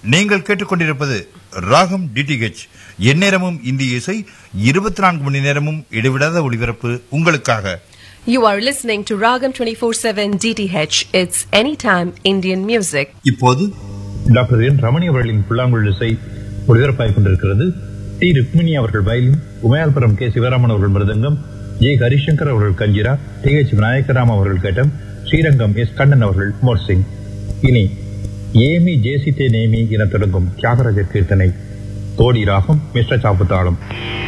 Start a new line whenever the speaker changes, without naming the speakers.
நீங்கள் கேட்டுக்கொண்டிருப்பது ராகம் டிடிஹெச் எந்நேரமும் இந்திய இசை இருபத்தி நான்கு மணி நேரமும் இடைவிடாத ஒளிபரப்பு உங்களுக்காக
You are listening to Ragam 24/7 DTH. It's anytime Indian music.
இப்போது
டாக்டர் என் ரமணி அவர்களின் புல்லாங்குழல் இசை ஒளிபரப்பாய் கொண்டிருக்கிறது டி ருக்மிணி அவர்கள் வயலின் உமையால்புரம் கே சிவராமன் அவர்கள் மிருதங்கம் ஜே ஹரிசங்கர் அவர்கள் கஞ்சிரா டி எச் விநாயகராம் அவர்கள் கேட்டம் ஸ்ரீரங்கம் எஸ் கண்ணன் அவர்கள் மோர்சிங் இனி ஏமி ஜேசித்தே நேமி என தொடங்கும் தியாகராஜர் கீர்த்தனை தோடி ராகம் மிஸ்ர சாப்புத்தாளம்